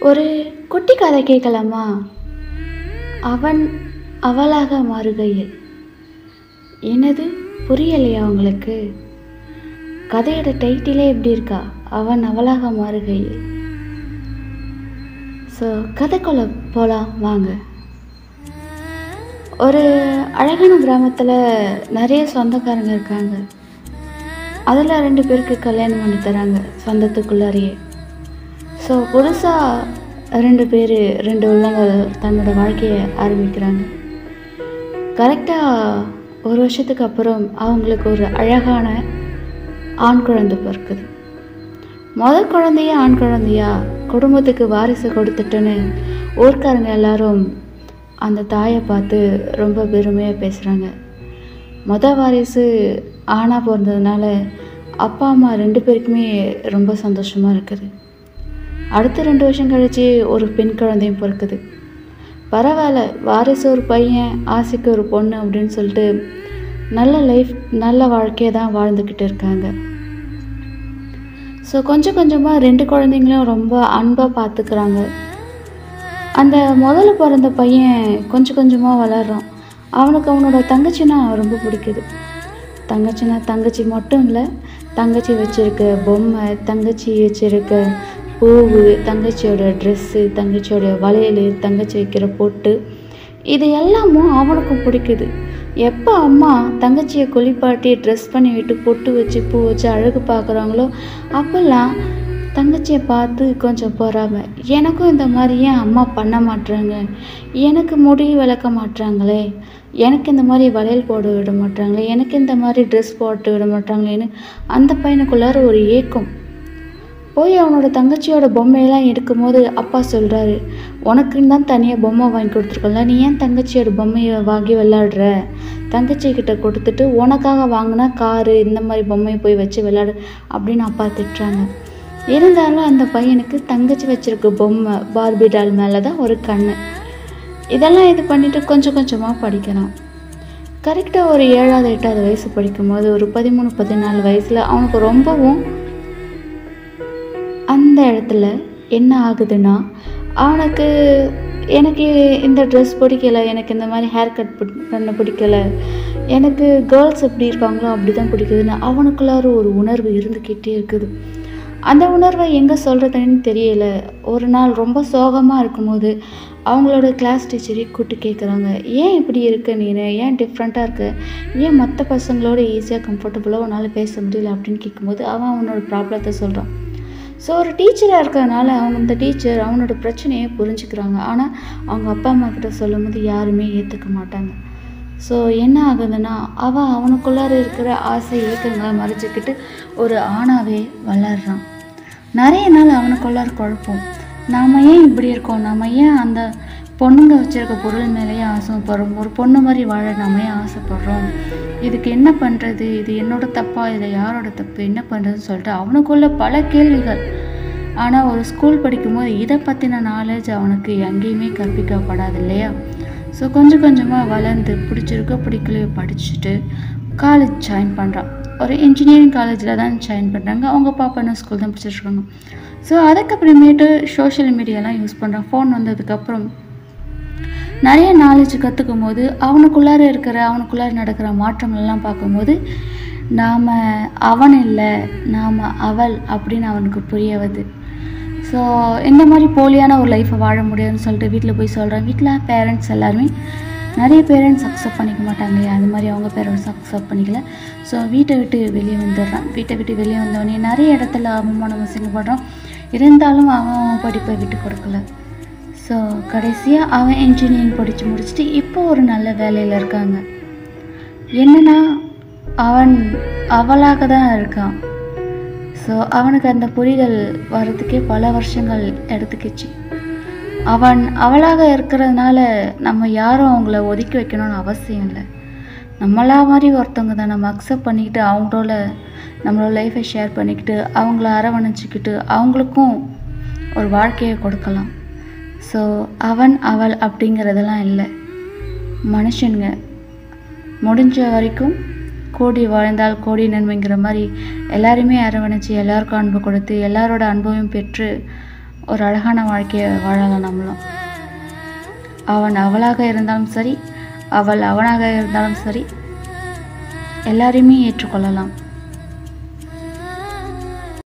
ஒரு குட்டி கதை கேட்கலாமா அவன் அவளாக மாறுகையில் என்னது புரியலையா உங்களுக்கு கதையோட டைட்டிலே எப்படி இருக்கா அவன் அவளாக மாறுகையில் ஸோ கதைக்குள்ள போகலாம் வாங்க ஒரு அழகான கிராமத்தில் நிறைய சொந்தக்காரங்க இருக்காங்க அதில் ரெண்டு பேருக்கு கல்யாணம் பண்ணி தராங்க சொந்தத்துக்குள்ளாரையே ஸோ புதுசாக ரெண்டு பேர் ரெண்டு உள்ளங்கள் தன்னோட வாழ்க்கையை ஆரம்பிக்கிறாங்க கரெக்டாக ஒரு வருஷத்துக்கு அப்புறம் அவங்களுக்கு ஒரு அழகான ஆண் குழந்தை பிறக்குது முதல் குழந்தையா ஆண் குழந்தையா குடும்பத்துக்கு வாரிசு கொடுத்துட்டுன்னு ஊர்க்காரங்க எல்லாரும் அந்த தாயை பார்த்து ரொம்ப பெருமையாக பேசுகிறாங்க மொத வாரிசு ஆணாக பிறந்ததுனால அப்பா அம்மா ரெண்டு பேருக்குமே ரொம்ப சந்தோஷமாக இருக்குது அடுத்த ரெண்டு வருஷம் கழித்து ஒரு பெண் குழந்தையும் பிறக்குது பரவாயில்ல வாரிசு ஒரு பையன் ஆசைக்கு ஒரு பொண்ணு அப்படின்னு சொல்லிட்டு நல்ல லைஃப் நல்ல வாழ்க்கையை தான் வாழ்ந்துக்கிட்டு இருக்காங்க ஸோ கொஞ்சம் கொஞ்சமாக ரெண்டு குழந்தைங்களும் ரொம்ப அன்பாக பார்த்துக்கிறாங்க அந்த முதல்ல பிறந்த பையன் கொஞ்சம் கொஞ்சமாக வளர்றான் அவனுக்கு அவனோட தங்கச்சினா ரொம்ப பிடிக்குது தங்கச்சினா தங்கச்சி மட்டும் இல்லை தங்கச்சி வச்சுருக்க பொம்மை தங்கச்சி வச்சுருக்க பூவு தங்கச்சியோட ட்ரெஸ்ஸு தங்கச்சியோட வளையல் தங்கச்சி வைக்கிற பொட்டு இது எல்லாமும் அவனுக்கும் பிடிக்குது எப்போ அம்மா தங்கச்சியை குளிப்பாட்டி ட்ரெஸ் பண்ணி விட்டு பொட்டு வச்சு பூ வச்சு அழகு பார்க்குறாங்களோ அப்போல்லாம் தங்கச்சியை பார்த்து கொஞ்சம் பொறாம எனக்கும் இந்த மாதிரி ஏன் அம்மா பண்ண மாட்றாங்க எனக்கு முடி விளக்க மாட்றாங்களே எனக்கு இந்த மாதிரி வளையல் போட விட மாட்டாங்களே எனக்கு இந்த மாதிரி ட்ரெஸ் போட்டு விட மாட்டாங்களேன்னு அந்த பையனுக்குள்ளார ஒரு ஏக்கம் போய் அவனோட தங்கச்சியோட பொம்மையெல்லாம் எடுக்கும்போது அப்பா சொல்கிறாரு உனக்குன்னு தான் தனியாக பொம்மை வாங்கி கொடுத்துருக்கோம்ல நீ ஏன் தங்கச்சியோட பொம்மையை வாங்கி விளையாடுற தங்கச்சி கிட்ட கொடுத்துட்டு உனக்காக வாங்கினா காரு இந்த மாதிரி பொம்மையை போய் வச்சு விளையாடு அப்படின்னு அப்பா திட்டுறாங்க இருந்தாலும் அந்த பையனுக்கு தங்கச்சி வச்சிருக்க பொம்மை பார்பி டால் மேலே தான் ஒரு கண்ணு இதெல்லாம் இது பண்ணிட்டு கொஞ்சம் கொஞ்சமாக படிக்கிறான் கரெக்டாக ஒரு ஏழாவது எட்டாவது வயசு படிக்கும்போது ஒரு பதிமூணு பதினாலு வயசில் அவனுக்கு ரொம்பவும் அந்த இடத்துல என்ன ஆகுதுன்னா அவனுக்கு எனக்கு இந்த ட்ரெஸ் பிடிக்கல எனக்கு இந்த மாதிரி ஹேர் கட் பண்ண பிடிக்கல எனக்கு கேர்ள்ஸ் எப்படி இருக்காங்களோ அப்படி தான் பிடிக்குதுன்னு அவனுக்குள்ளார ஒரு உணர்வு இருந்துக்கிட்டே இருக்குது அந்த உணர்வை எங்கே சொல்கிறதுன்னு தெரியல ஒரு நாள் ரொம்ப சோகமாக இருக்கும்போது அவங்களோட கிளாஸ் டீச்சரே கூப்பிட்டு கேட்குறாங்க ஏன் இப்படி இருக்க நீ ஏன் டிஃப்ரெண்ட்டாக இருக்க ஏன் மற்ற பசங்களோட ஈஸியாக கம்ஃபர்டபுளாக உன்னால் பேச முடியல அப்படின்னு கேட்கும்போது அவன் அவனோட ப்ராப்ளத்தை சொல்கிறான் ஸோ ஒரு டீச்சராக இருக்கிறதுனால அவங்க இந்த டீச்சர் அவனோட பிரச்சனையை புரிஞ்சுக்கிறாங்க ஆனால் அவங்க அப்பா அம்மா கிட்ட சொல்லும்போது யாருமே ஏற்றுக்க மாட்டாங்க ஸோ என்ன ஆகுதுன்னா அவன் அவனுக்குள்ளார இருக்கிற ஆசை ஏக்கங்களை மறைச்சிக்கிட்டு ஒரு ஆணாவே வளர்றான் நிறைய நாள் அவனுக்குள்ளார குழப்பம் நாம் ஏன் இப்படி இருக்கோம் நாம் ஏன் அந்த பொண்ணுங்க வச்சுருக்க பொருள் மேலேயே ஆசைப்படுறோம் ஒரு பொண்ணு மாதிரி வாழ நாம ஏன் ஆசைப்படுறோம் இதுக்கு என்ன பண்ணுறது இது என்னோட தப்பா இதை யாரோட தப்பு என்ன பண்ணுறதுன்னு சொல்லிட்டு அவனுக்குள்ள பல கேள்விகள் ஆனால் ஒரு ஸ்கூல் படிக்கும்போது இதை பற்றின நாலேஜ் அவனுக்கு எங்கேயுமே கற்பிக்கப்படாது இல்லையா ஸோ கொஞ்சம் கொஞ்சமாக வளர்ந்து பிடிச்சிருக்கோ பிடிக்கலையோ படிச்சுட்டு காலேஜ் ஜாயின் பண்ணுறான் ஒரு இன்ஜினியரிங் காலேஜில் தான் ஜாயின் பண்ணுறாங்க அவங்க பாப்பா ஸ்கூல் தான் படிச்சிட்ருக்காங்க ஸோ அதுக்கப்புறமேட்டு சோஷியல் மீடியாலாம் யூஸ் பண்ணுறான் ஃபோன் வந்ததுக்கப்புறம் நிறைய நாலேஜ் கற்றுக்கும் போது அவனுக்குள்ளார இருக்கிற அவனுக்குள்ளார நடக்கிற மாற்றங்கள்லாம் பார்க்கும்போது நாம் அவன் இல்லை நாம் அவள் அப்படின்னு அவனுக்கு புரிய வருது ஸோ இந்த மாதிரி போலியான ஒரு லைஃப்பை வாழ முடியாதுன்னு சொல்லிட்டு வீட்டில் போய் சொல்கிறேன் வீட்டில் பேரண்ட்ஸ் எல்லாருமே நிறைய பேரண்ட்ஸ் அக்செப்ட் பண்ணிக்க மாட்டாங்க இல்லையா அது மாதிரி அவங்க பேரண்ட்ஸ் அக்செப்ட் பண்ணிக்கல ஸோ வீட்டை விட்டு வெளியே வந்துடுறான் வீட்டை விட்டு வெளியே வந்தோடனே நிறைய இடத்துல அவமானம் அசிங்கப்படுறான் இருந்தாலும் அவன் படிப்பை விட்டு கொடுக்கல ஸோ கடைசியாக அவன் இன்ஜினியரிங் படித்து முடிச்சுட்டு இப்போ ஒரு நல்ல வேலையில் இருக்காங்க என்னன்னா அவன் அவளாக தான் இருக்கான் ஸோ அவனுக்கு அந்த புரிதல் வர்றதுக்கே பல வருஷங்கள் எடுத்துக்கிச்சு அவன் அவளாக இருக்கிறதுனால நம்ம யாரும் அவங்கள ஒதுக்கி வைக்கணும்னு அவசியம் இல்லை நம்மளா மாதிரி ஒருத்தவங்க தான் நம்ம அக்செப்ட் பண்ணிக்கிட்டு அவங்களோட நம்மளோட லைஃப்பை ஷேர் பண்ணிக்கிட்டு அவங்கள அரவணைச்சிக்கிட்டு அவங்களுக்கும் ஒரு வாழ்க்கையை கொடுக்கலாம் ஸோ அவன் அவள் அப்படிங்கிறதெல்லாம் இல்லை மனுஷனுங்க முடிஞ்ச வரைக்கும் கோடி வாழ்ந்தால் கோடி நன்மைங்கிற மாதிரி எல்லாருமே அரவணைச்சு எல்லாருக்கும் அன்பு கொடுத்து எல்லாரோட அன்பையும் பெற்று ஒரு அழகான வாழ்க்கையை வாழலாம் நம்மளும் அவன் அவளாக இருந்தாலும் சரி அவள் அவனாக இருந்தாலும் சரி எல்லாரையுமே ஏற்றுக்கொள்ளலாம்